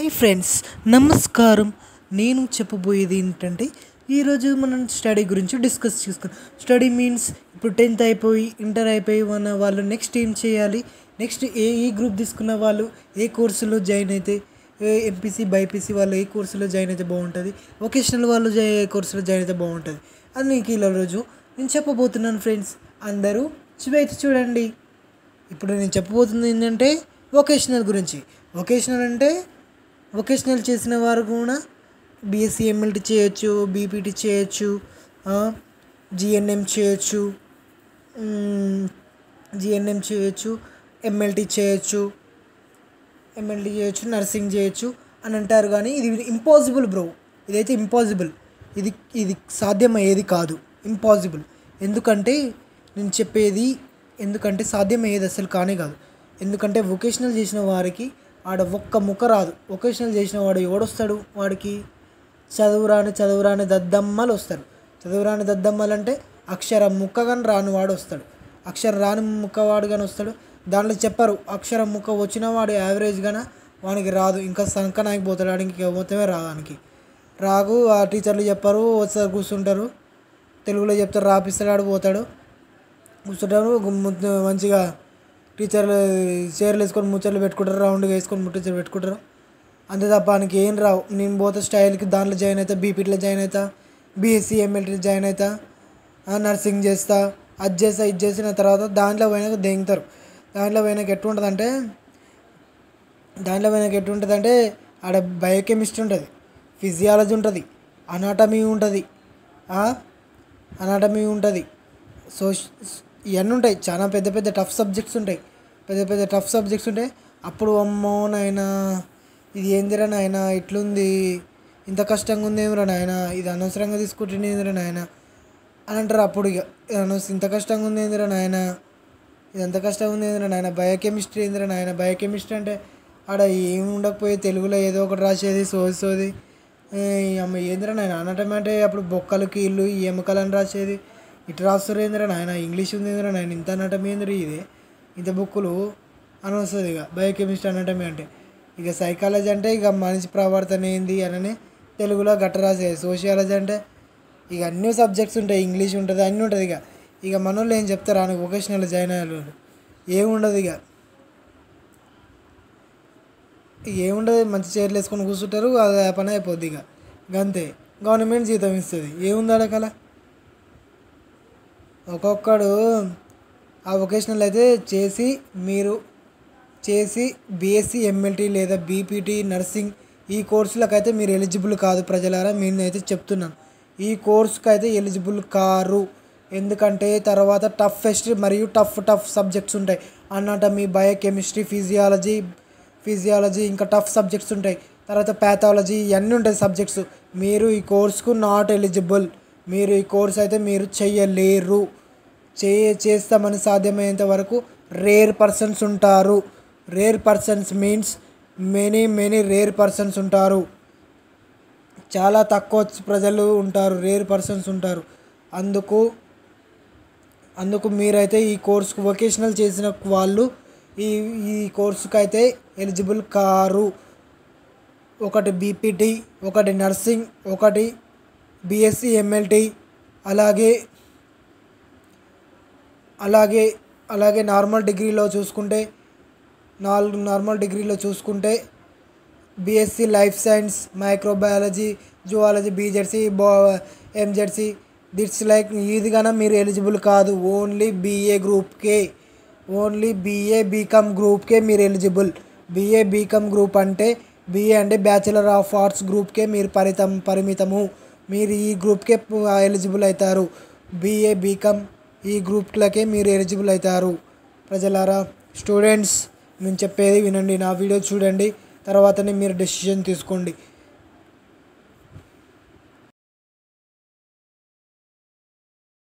hi friends నమస్కారం నేను చెప్పబోయేది ఏంటంటే ఈరోజు మనం స్టడీ గురించి డిస్కస్ చేసుకుందాం స్టడీ మీన్స్ ఇప్పుడు టెన్త్ అయిపోయి ఇంటర్ అయిపోయి ఉన్న వాళ్ళు నెక్స్ట్ ఏం చేయాలి నెక్స్ట్ ఏ ఈ గ్రూప్ తీసుకున్న వాళ్ళు ఏ కోర్సులో జాయిన్ అయితే ఎంపీసీ బైపీసీ వాళ్ళు ఏ కోర్సులో జాయిన్ అయితే బాగుంటుంది వొకేషనల్ వాళ్ళు జా- ఏ కోర్సులో జాయిన్ అయితే బాగుంటుంది అది మీకు ఇలా రోజు నేను చెప్పబోతున్నాను ఫ్రెండ్స్ అందరూ చివైతే చూడండి ఇప్పుడు నేను చెప్పబోతుంది ఏంటంటే వొకేషనల్ గురించి వొకేషనల్ అంటే వొకేషనల్ చేసిన వారు కూడా బీఎస్సీ ఎంఎల్టీ చేయొచ్చు బీపీటీ చేయొచ్చు జిఎన్ఎం చేయొచ్చు జిఎన్ఎం చేయొచ్చు ఎంఎల్టీ చేయొచ్చు ఎంఎల్టీ చేయొచ్చు నర్సింగ్ చేయొచ్చు అని అంటారు కానీ ఇది ఇంపాసిబుల్ బ్రో ఇదైతే ఇంపాసిబుల్ ఇది ఇది సాధ్యమయ్యేది కాదు ఇంపాసిబుల్ ఎందుకంటే నేను చెప్పేది ఎందుకంటే సాధ్యమయ్యేది అసలు కానే కాదు ఎందుకంటే వొకేషనల్ చేసిన వారికి ఆడ ఒక్క ముక్క రాదు వొకేషనల్ చేసిన వాడు ఎవడొస్తాడు వాడికి చదువురాని చదువురాని దద్దమ్మలు వస్తారు చదువురాని దద్దమ్మలు అంటే అక్షరం ముక్క కానీ రాని వాడు వస్తాడు అక్షరం రాని ముక్క వాడు కానీ వస్తాడు దాంట్లో చెప్పరు అక్షరం ముక్క వచ్చిన వాడు యావరేజ్ గాన వానికి రాదు ఇంకా సంకనానికి పోతాడు వాడికి మొత్తమే రాదానికి రాగు ఆ టీచర్లు చెప్పరు వస్తారు కూర్చుంటారు తెలుగులో చెప్తారు రాపిస్తాడు ఆడు పోతాడు కూర్చుంటారు ము- మంచిగా టీచర్లు చీరలు వేసుకొని ముచ్చట్లు పెట్టుకుంటారు రౌండ్గా వేసుకొని ముచ్చట్లు పెట్టుకుంటారు అంతే తప్ప ఆయనకి ఏం రావు నేను పోతే స్టైల్కి దాంట్లో జాయిన్ అవుతా బీపీటీలో జాయిన్ అవుతా బీఎస్సీ ఎంఎల్టీలో జాయిన్ అవుతా ఆ, నర్సింగ్ చేస్తా అది చేస్తా ఇది చేసిన తర్వాత దాంట్లో పోయినాక దెంగుతారు దాంట్లో పోయినాక ఎట్లుంటుంది అంటే దాంట్లో పోయినాక ఎట్లుంటుంది అంటే ఆడ బయోకెమిస్ట్రీ ఉంటుంది ఫిజియాలజీ ఉంటుంది అనాటమీ ఉంటుంది అనాటమీ ఉంటుంది సో ఇవన్నీ ఉంటాయి చాలా పెద్ద పెద్ద టఫ్ సబ్జెక్ట్స్ ఉంటాయి పెద్ద పెద్ద టఫ్ సబ్జెక్ట్స్ ఉంటాయి అప్పుడు అమ్మో నాయన ఇది ఏందిరా నాయన ఇట్లుంది ఇంత కష్టంగా ఉంది ఏమిరా నాయన ఇది అనవసరంగా తీసుకుంటుంది ఏందిరా నాయన అని అంటారు అప్పుడు ఇక ఇది అనవసరం ఇంత కష్టంగా ఉంది ఏందిరా నాయన ఇది ఎంత కష్టంగా ఉంది ఏందిరా నాయన బయోకెమిస్ట్రీ ఏందిరా నాయన బయోకెమిస్ట్రీ అంటే ఆడ ఏం ఉండకపోయి తెలుగులో ఏదో ఒకటి రాసేది సోది సోది ఏ, ఈ అమ్మ ఏందిరా నాయన అనటం అంటే అప్పుడు బొక్కలు కీళ్ళు ఈ ఎముకలని రాసేది ఇటు రాస్తారు ఏందిరా నాయన ఇంగ్లీష్ ఉంది ఏందిరా నాయన ఇంత అనటం ఏందిరా ఇది ఇంత బుక్కులు అని వస్తుంది ఇక బయోకెమిస్ట్రీ అనటమే అంటే ఇక సైకాలజీ అంటే ఇక మనిషి ప్రవర్తన ఏంది అని తెలుగులో గట్ట రాసేది సోషియాలజీ అంటే ఇక అన్ని సబ్జెక్ట్స్ ఉంటాయి ఇంగ్లీష్ ఉంటుంది అన్నీ ఉంటుంది ఇక ఇక మనోళ్ళు ఏం చెప్తారు అని వొకేషనల్ జాయిన్ అయ్యారు ఏముండదు ఇక ఇక ఏముండదు మంచి చైర్లు వేసుకొని కూర్చుంటారు అది ఆ పని అయిపోద్ది ఇక గంతే గవర్నమెంట్ జీతం ఇస్తుంది ఏముంది అడగల ఒక్కొక్కడు ఆ వొకేషనల్ అయితే చేసి మీరు చేసి బీఎస్సీ ఎంఎల్టీ లేదా బీపీటీ నర్సింగ్ ఈ కోర్సులకు అయితే మీరు ఎలిజిబుల్ కాదు ప్రజలారా నేను అయితే చెప్తున్నాను ఈ కోర్సుకి అయితే ఎలిజిబుల్ కారు ఎందుకంటే తర్వాత టఫెస్ట్ మరియు టఫ్ టఫ్ సబ్జెక్ట్స్ ఉంటాయి అనాటమీ బయోకెమిస్ట్రీ ఫిజియాలజీ ఫిజియాలజీ ఇంకా టఫ్ సబ్జెక్ట్స్ ఉంటాయి తర్వాత ప్యాథాలజీ ఇవన్నీ ఉంటాయి సబ్జెక్ట్స్ మీరు ఈ కోర్సుకు నాట్ ఎలిజిబుల్ మీరు ఈ కోర్స్ అయితే మీరు చెయ్యలేరు చే చేస్తామని సాధ్యమైనంత వరకు రేర్ పర్సన్స్ ఉంటారు rare persons means many many rare persons ఉంటారు చాలా తక్కువ ప్రజలు ఉంటారు రేర్ పర్సన్స్ ఉంటారు అందుకు అందుకు మీరైతే ఈ కోర్సుకు వొకేషనల్ చేసిన వాళ్ళు ఈ ఈ కోర్సుకు అయితే ఎలిజిబుల్ కారు ఒకటి బీపీటీ ఒకటి నర్సింగ్ ఒకటి బీఎస్సీ ఎంఎల్టీ అలాగే అలాగే అలాగే నార్మల్ డిగ్రీలో చూసుకుంటే నాలుగు నార్మల్ డిగ్రీలో చూసుకుంటే BSc life science microbiology zoology BZC బో ఎంజెడ్సీ దిట్స్ లైక్ ఇది కన్నా మీరు ఎలిజిబుల్ కాదు ఓన్లీ బీఏ గ్రూప్కే ఓన్లీ బీఏ బీకామ్ గ్రూప్కే మీరు ఎలిజిబుల్ బీఏ బీకామ్ గ్రూప్ అంటే బీఏ అంటే బ్యాచిలర్ ఆఫ్ ఆర్ట్స్ గ్రూప్కే మీరు పరితం పరిమితము మీరు ఈ గ్రూప్కే ఎలిజిబుల్ అవుతారు బీఏ బీకామ్ ఈ గ్రూప్లకే మీరు ఎలిజిబుల్ అవుతారు ప్రజలారా స్టూడెంట్స్ నేను చెప్పేది వినండి నా వీడియో చూడండి తర్వాతనే మీరు డెసిషన్ తీసుకోండి